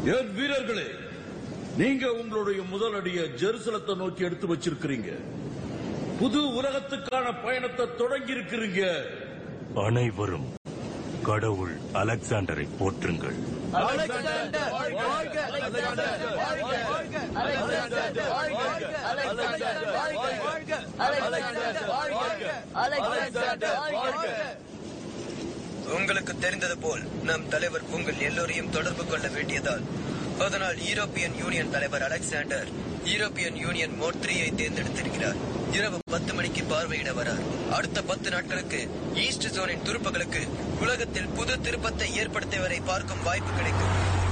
என் வீரர்களே நீங்க உங்களுடைய முதல் அடியை ஜெருசலத்தை நோக்கி எடுத்து வச்சிருக்கிறீங்க புது உலகத்துக்கான பயணத்தை தொடங்கி இருக்கிறீங்க அனைவரும் கடவுள் அலெக்சாண்டரை போற்றுங்கள் அலெக்சாண்டர் வாழ்க அலெக்சாண்டர் வாழ்க அலெக்சாண்டர் வாழ்க அலெக்சாண்டர் வாழ்க அலெக்சாண்டர் வாழ்க அலெக்சாண்டர் வாழ்க உங்களுக்கு தெரிந்தது போல் நம் தலைவர் உங்கள் எல்லோரையும் தொடர்பு கொள்ள வேண்டியதால் அதனால் யூரோப்பியன் யூனியன் தலைவர் அலெக்சாண்டர் யூரோப்பியன் யூனியன் மோட் த்ரீயை தேர்ந்தெடுத்திருக்கிறார் இரவு பத்து மணிக்கு பார்வையிட வரார் அடுத்த பத்து நாட்களுக்கு ஈஸ்ட் ஜோனின் துருப்புகளுக்கு உலகத்தில் புது திருப்பத்தை ஏற்படுத்தியவரை பார்க்கும் வாய்ப்பு கிடைக்கும்